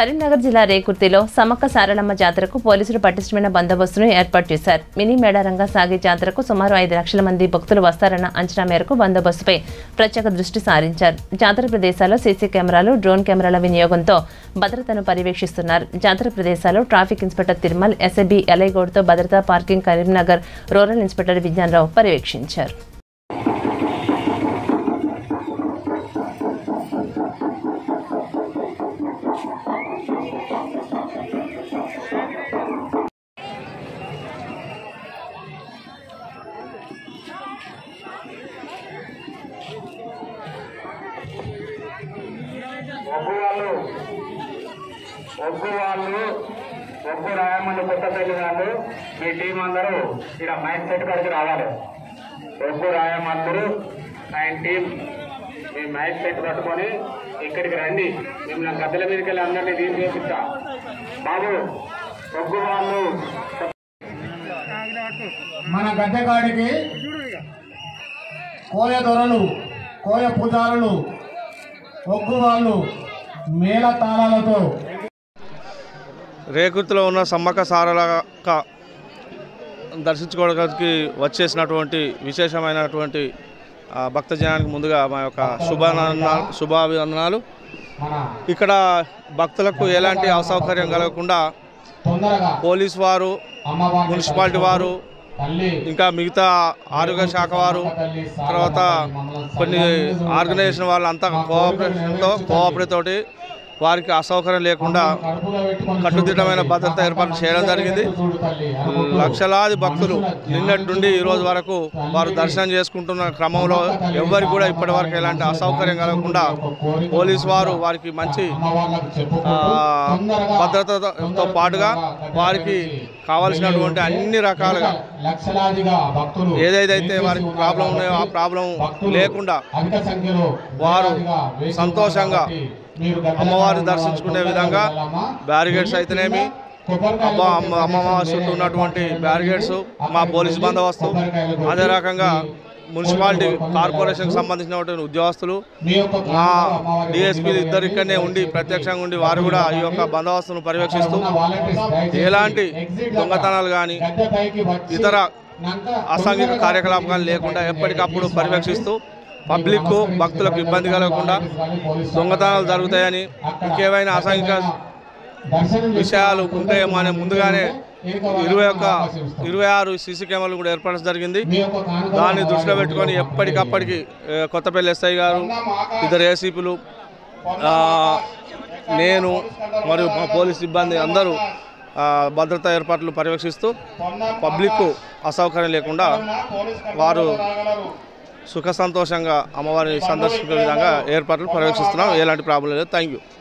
కరీంనగర్ జిల్లా రేకుర్తిలో సమ్మక్క సారలమ్మ జాతరకు పోలీసులు పటిష్టమైన బందోబస్తును ఏర్పాటు చేశారు మినీ మేడారంగా సాగే జాతరకు సుమారు ఐదు లక్షల మంది భక్తులు వస్తారన్న అంచనా మేరకు బందోబస్తుపై ప్రత్యేక దృష్టి సారించారు జాతర ప్రదేశాల్లో సీసీ కెమెరాలు డ్రోన్ కెమెరాల వినియోగంతో భద్రతను పర్యవేక్షిస్తున్నారు జాతర ప్రదేశాల్లో ట్రాఫిక్ ఇన్స్పెక్టర్ తిరుమల్ ఎస్ఐబి ఎలైగౌడ్తో భద్రతా parking Karimnagar rural inspector Vignanarao పర్యవేక్షించారు ఒగ్గు వాళ్ళు ఒగ్గు వాళ్ళు ఒగ్గు రాయమని కొత్తపల్లి వాళ్ళు మీ టీం అందరూ ఇక్కడ మైక్ సెట్ కాడికి రావాలి ఒగ్గు రాయమందరూ ఆయన టీం మీ మైక్ సెట్ పట్టుకొని ఇక్కడికి రండి మిమ్మల్ని గద్దెల మీదకి వెళ్ళి అందరినీ తీసి చూపిస్తా బాబు ఒగ్గు వాళ్ళు మన గద్దెకాడికి కోయ దొరలు కోయ పూజారులు ఒగ్గు వాళ్ళు మేళ తాళాలతో రేకుర్తిలో ఉన్న సమ్మక్క సారలక దర్శించుకోవడానికి వచ్చేసినటువంటి విశేషమైనటువంటి ఆ, భక్తజనానికి ముందుగా మా యొక్క శుభానంద శుభాభివందనాలు మన ఇక్కడ భక్తులకు ఎలాంటి అసౌకర్యం కలగకుండా తొందరగా పోలీస్ వారు అమ్మవారి మున్సిపాలిటీ వారు తల్లి ఇంకా మిగతా ఆరోగ్య శాఖ వారు తర్వాత కొన్ని ఆర్గనైజేషన్ వాళ్ళు అంతా కోఆపరేషన్తో కోఆపరేట్ తోటి వారికి అసౌకర్యం లేకుండా కడుపులో పెట్టుకొని కట్టుదిట్టమైన భద్రత ఏర్పాటు చేయడం జరిగింది చూడు తల్లి లక్షలాది భక్తులు నిన్నటి నుండి ఈ రోజు వరకు వారు దర్శనం చేసుకుంటున్న క్రమంలో ఎవ్వరికి కూడా ఇప్పటి వరకు ఎలాంటి అసౌకర్యం కలగకుండా పోలీసు వారు వారికి మంచి అమ్మవార్లకు చెప్పుకుంటూ ఆ, తొందరగా భద్రతతో పాటుగా వారికి కావలసినటువంటి అన్ని రకాలుగా లక్షలాదిగా భక్తులు ఏదైతే వారికి ప్రాబ్లం ఉన్నాయో ఆ ప్రాబ్లం భక్తులు లేకుండా అధిక సంఖ్యలో వారు వేలాదిగా వేచి సంతోషంగా ఉన్నారు కాబట్టి మీరు గద్దెల అమ్మవారిని కాలంలో దర్శించుకునే తొందరగా విధంగా వెళ్ళాలమ్మా. బ్యారిగేడ్స్ అయితేనేమి కొబ్బరికాయలు అబ్బా అమ్మ అమ్మవారి చుట్టూ ఉన్నటువంటి బ్యారిగేడ్స్ మా పోలీస్ బందోబస్తు అదే రకంగా మున్సిపాలిటీ కార్పొరేషన్కి సంబంధించినటువంటి ఉద్యోగస్తులు మీ యొక్క మా గ్రామంలో అమ్మవారి డిఎస్పీ ఇద్దరు ఇక్కడనే ఉండి ప్రత్యక్షంగా ఉండి వారు కూడా ఈ యొక్క బందోబస్తును పర్యవేక్షిస్తూ ఉన్న వాలంటీర్స్ దయచేసి ఎలాంటి ఎగ్జిట్ దొంగతనాలు కానీ గద్దెపైకి వచ్చి ఇతర నంక అసాంఘిక తొందరగా కార్యకలాపాలు లేకుండా ఎప్పటికప్పుడు పర్యవేక్షిస్తూ పబ్లిక్ భక్తులకు ఇబ్బంది కలగకుండా దొంగతనాలు జరుగుతాయని ఇంకేమైనా అసాంఘిక దర్శనం విషయాలు ఉంటాయేమో అనే ముందుగానే చేసుకోవడానికి ఇరవై ఒక్క అవకాశం ఇస్తాం. ఇరవై ఆరు సీసీ కెమెరాలు కూడా ఏర్పడడం జరిగింది మీ యొక్క కానుక దాన్ని దృష్టిలో అమ్మవారి పెట్టుకొని గుడిలో ఎప్పటికప్పటికి ఏ, కొత్తపల్లి ఎస్ఐ గారు ఇద్దరు ఏసీపీలు ఆ, నేను మరియు మా పోలీస్ సిబ్బంది అందరూ ఆ, భద్రతా ఏర్పాట్లు పర్యవేక్షిస్తూ పబ్లిక్ అసౌకర్యం లేకుండా వారు సుఖ సంతోషంగా అమ్మవారిని సందర్శించే విధంగా ఏర్పాట్లు పర్యవేక్షిస్తున్నాం ఎలాంటి ప్రాబ్లం లేదు థ్యాంక్ యూ